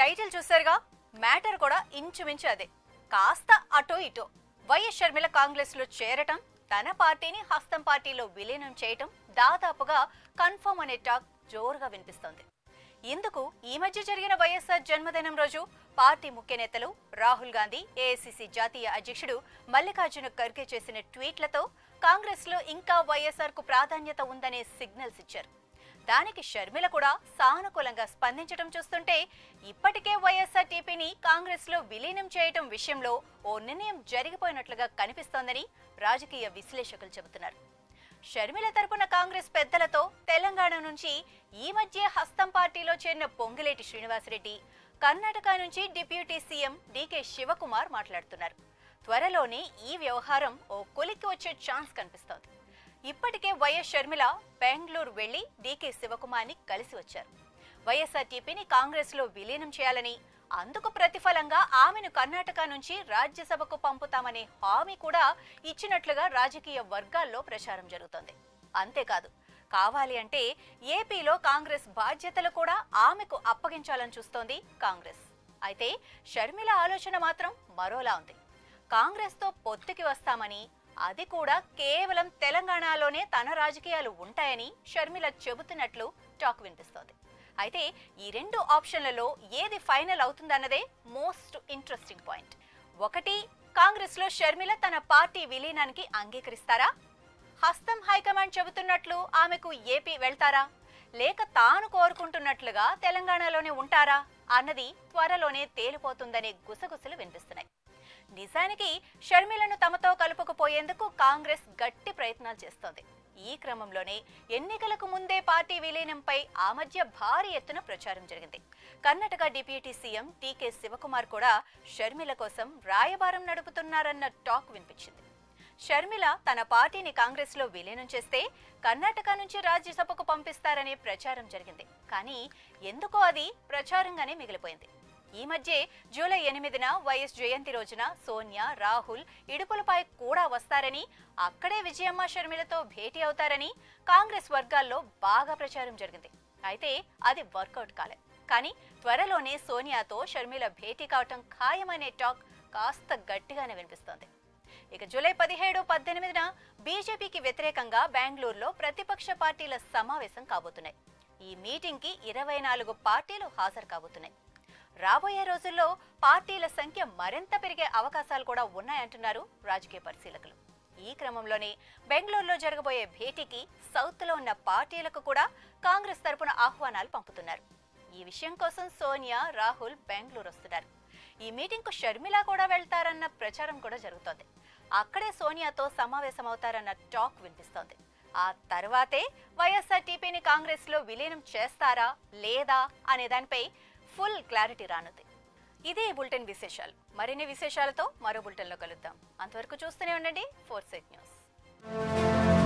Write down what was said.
title చూసారుగా matter కూడా ఇంచుమించు అదే కాస్త అటో ఇటో వైఎస్ షర్మిల కాంగ్రెస్ లో చేరటం తన పార్టీని హస్తం పార్టీలో విలీనం చేయటం దాదాపుగా కన్ఫర్మ్ అనే టాక్ జోరుగా వినిపిస్తోంది ఇందుకు ఈ మధ్య జరిగిన వైఎస్ఆర్ జన్మదినం రోజు పార్టీ ముఖ్య నేతలు రాహుల్ గాంధీ ఏఐసిసి జాతీయ అధ్యక్షుడు మల్లికార్జున ఖర్గే చేసిన ట్వీట్లతో కాంగ్రెస్ లో ఇంకా వైఎస్ఆర్ కు ప్రాధాన్యత ఉందనే సిగ్నల్స్ ఇచ్చారు దానికి షర్మిల కూడా సానుకూలంగా స్పందించడం చూస్తుంటే ఇప్పటికే వైఎస్ఆర్ టీపీని కాంగ్రెస్ లో విలీనం చేయటం విషయంలో ఓ నిర్ణయం జరిగిపోయినట్లుగా కనిపిస్తోందని రాజకీయ విశ్లేషకులు చెబుతున్నారు షర్మిల తరపున కాంగ్రెస్ పెద్దలతో తెలంగాణ నుంచి ఈ మధ్య హస్తం పార్టీలో చేరిన పొంగిలేటి శ్రీనివాసరెడ్డి కర్ణాటక నుంచి డిప్యూటీ సీఎం డీకే శివకుమార్ మాట్లాడుతున్నారు త్వరలోనే ఈ వ్యవహారం ఓ కొలిక్కి వచ్చే ఛాన్స్ కనిపిస్తోంది ఇప్పటికే వైఎస్ షర్మిల బెంగళూరు వెళ్లి డీకే శివకుమార్ని కలిసి వచ్చారు వైఎస్ఆర్టీపీని కాంగ్రెస్ లో విలీనం చేయాలని అందుకు ప్రతిఫలంగా ఆమెను కర్ణాటక నుంచి రాజ్యసభకు పంపుతామనే హామీ కూడా ఇచ్చినట్లుగా రాజకీయ వర్గాల్లో ప్రచారం జరుగుతోంది అంతేకాదు కావాలి అంటే ఏపీలో కాంగ్రెస్ బాధ్యతలు కూడా ఆమెకు అప్పగించాలని చూస్తోంది కాంగ్రెస్ అయితే షర్మిల ఆలోచన మాత్రం మరోలా ఉంది కాంగ్రెస్తో పొత్తుకి వస్తామని అది కూడా కేవలం తెలంగాణలోనే తన రాజకీయాలు ఉంటాయని షర్మిల చెబుతున్నట్లు టాక్ వినిపిస్తోంది అయితే ఈ రెండు ఆప్షన్లలో ఏది ఫైనల్ అవుతుందన్నదే మోస్ట్ ఇంట్రెస్టింగ్ పాయింట్ ఒకటి కాంగ్రెస్ లో షర్మిల తన పార్టీ విలీనానికి అంగీకరిస్తారా హస్తం హైకమాండ్ చెబుతున్నట్లు ఆమెకు ఏపీ వెళ్తారా లేక తాను కోరుకుంటున్నట్లుగా తెలంగాణలోనే ఉంటారా అన్నది త్వరలోనే తేలిపోతుందనే గుసగుసలు వినిపిస్తున్నాయి నిజానికి షర్మిలను తమతో కలుపుకుపోయేందుకు కాంగ్రెస్ గట్టి ప్రయత్నాలు చేస్తోంది ఈ క్రమంలోనే ఎన్నికలకు ముందే పార్టీ విలీనంపై ఆ మధ్య భారీ ఎత్తున ప్రచారం జరిగింది కర్ణాటక డిప్యూటీ సీఎం టీకే శివకుమార్ కూడా షర్మిల కోసం రాయబారం నడుపుతున్నారన్న టాక్ వినిపించింది షర్మిల తన పార్టీని కాంగ్రెస్ లో విలీనం చేస్తే కర్ణాటక నుంచి రాజ్యసభకు పంపిస్తారనే ప్రచారం జరిగింది కానీ ఎందుకో అది ప్రచారంగానే మిగిలిపోయింది ఈ మధ్య జూలై ఎనిమిదిన వైఎస్ జయంతి రోజున సోనియా రాహుల్ ఇడుపులపై కూడా వస్తారని అక్కడే విజయమ్మ షర్మిలతో భేటీ అవుతారని కాంగ్రెస్ వర్గాల్లో బాగా ప్రచారం జరిగింది అయితే అది వర్కౌట్ కాలే కానీ త్వరలోనే సోనియాతో షర్మిల భేటీ కావటం ఖాయమనే టాక్ కాస్త గట్టిగానే వినిపిస్తోంది ఇక జూలై పదిహేడు పద్దెనిమిదిన బీజేపీకి వ్యతిరేకంగా బెంగళూరులో ప్రతిపక్ష పార్టీల సమావేశం కాబోతున్నాయి ఈ మీటింగ్ కి ఇరవై నాలుగు పార్టీలు హాజరు కాబోతున్నాయి రాబోయే రోజుల్లో పార్టీల సంఖ్య మరింత పెరిగే అవకాశాలు కూడా ఉన్నాయంటున్నారు రాజకీయ పరిశీలకులు ఈ క్రమంలోనే బెంగళూరులో జరగబోయే భేటీకి సౌత్ లో ఉన్న పార్టీలకు కూడా కాంగ్రెస్ తరపున ఆహ్వానాలు పంపుతున్నారు ఈ విషయం కోసం సోనియా రాహుల్ బెంగళూరు వస్తున్నారు ఈ మీటింగ్ కు షర్మిల కూడా వెళ్తారన్న ప్రచారం కూడా జరుగుతోంది అక్కడే సోనియాతో సమావేశమవుతారన్న టాక్ వినిపిస్తోంది ఆ తర్వాతే వైఎస్ఆర్ టీపీని కాంగ్రెస్ లో విలీనం చేస్తారా లేదా అనే దానిపై ఫుల్ క్లారిటీ రానుంది ఇదే ఈ బులెటిన్ విశేషాలు మరిన్ని విశేషాలతో మరో బులెటిన్లో కలుద్దాం అంతవరకు చూస్తూనే ఉండండి ఫోర్ సెట్ న్యూస్